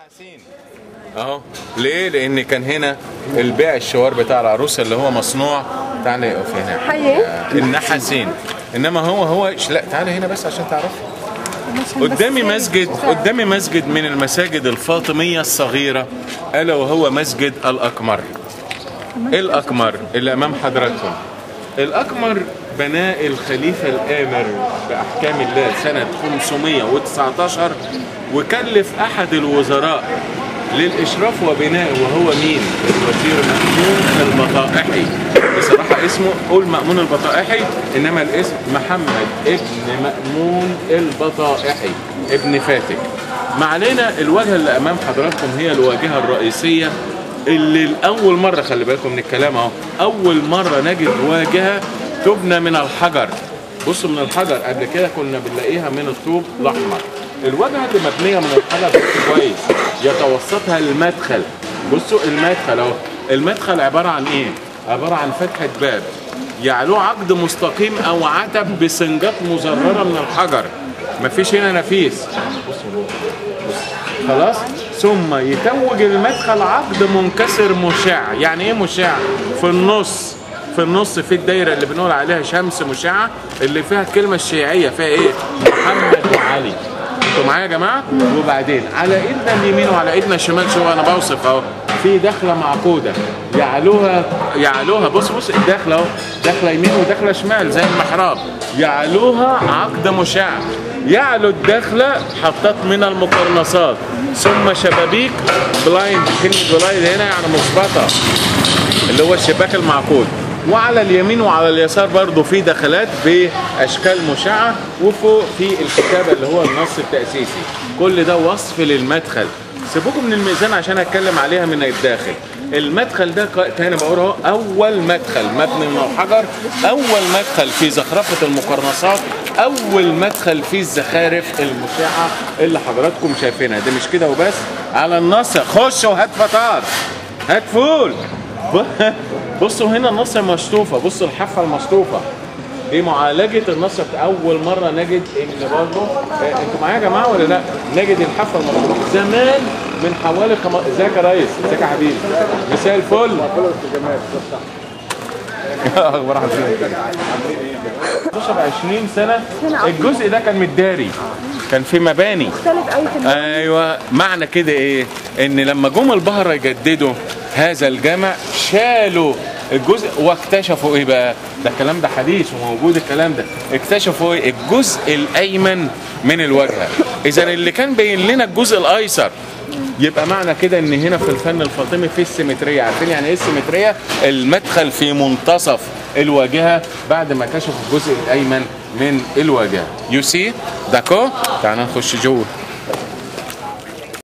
النحاسين اهو ليه؟ لان كان هنا البيع الشوار بتاع العروسه اللي هو مصنوع تعالى يقف هنا حي آه، النحاسين انما هو هو لا تعالى هنا بس عشان تعرف قدامي مسجد قدامي مسجد من المساجد الفاطميه الصغيره الا وهو مسجد الاقمر الأقمر اللي أمام حضراتكم الأقمر بناء الخليفة الآمر بأحكام الله سنة 519 وكلف أحد الوزراء للإشراف وبنائه وهو مين؟ الوزير مأمون البطائحي بصراحة اسمه قول مأمون البطائحي إنما الاسم محمد ابن مأمون البطائحي ابن فاتك ما علينا الواجهة اللي أمام حضراتكم هي الواجهة الرئيسية اللي الأول مرة خلي بالكم من الكلام أهو أول مرة نجد واجهة تبنى من الحجر بصوا من الحجر قبل كده كنا بنلاقيها من الطوب الأحمر الواجهة اللي مبنية من الحجر بصوا كويس يتوسطها المدخل بصوا المدخل أهو المدخل عبارة عن إيه؟ عبارة عن فتحة باب يعلوه عقد مستقيم أو عتب بسنجات مزررة من الحجر مفيش هنا نفيس بصوا خلاص ثم يتوج المدخل عقد منكسر مشع يعني ايه مشع في النص في النص في الدايره اللي بنقول عليها شمس مشعه اللي فيها الكلمه الشيعيه فيها ايه محمد وعلي انتوا معايا يا جماعه وبعدين على ايدنا اليمين وعلى ايدنا الشمال شو انا بوصف اهو في دخله معقوده يعلوها يعلوها بص بص الدخله اهو دخله يمين ودخله شمال زي المحراب يعلوها عقد مشع يعلو الدخله حطت من المقرنصات ثم شبابيك بلايند كلمه بلايند هنا يعني مثبته اللي هو الشباك المعقود وعلى اليمين وعلى اليسار برضو في دخلات باشكال مشعه وفوق في الكتابه اللي هو النص التاسيسي كل ده وصف للمدخل سيبوكم من الميزان عشان اتكلم عليها من الداخل المدخل ده ق- تاني بقول اهو اول مدخل مبني من الحجر اول مدخل في زخرفه المقرنصات اول مدخل في الزخارف المشعه اللي حضراتكم شايفينها ده مش كده وبس على النص خش وهات فطار هات فول ب- بصوا هنا النص مشطوفه بصوا الحافه المشطوفه دي معالجه النص اول مره نجد ان برضه آه، انتوا معايا يا جماعه ولا لا؟ نجد الحافه المشطوفه زمان من حوالي خم... ازيك يا ريس؟ ازيك يا حبيبي؟ مساء الفل اخبار حضرتك 15 20 سنه الجزء ده كان متداري كان في مباني مختلف قوي في النوع. ايوه معنى كده ايه ان لما جم البهرة يجددوا هذا الجامع شالوا الجزء واكتشفوا ايه بقى ده الكلام ده حديث وموجود الكلام ده اكتشفوا ايه الجزء الايمن من الواجهه اذا اللي كان باين لنا الجزء الايسر يبقى معنى كده ان هنا في الفن الفاطمي في السيمتريه عارفين يعني ايه السيمتريه المدخل في منتصف الواجهه بعد ما كشفوا الجزء الايمن من الواجهه يو سي داكو تعال نخش جوه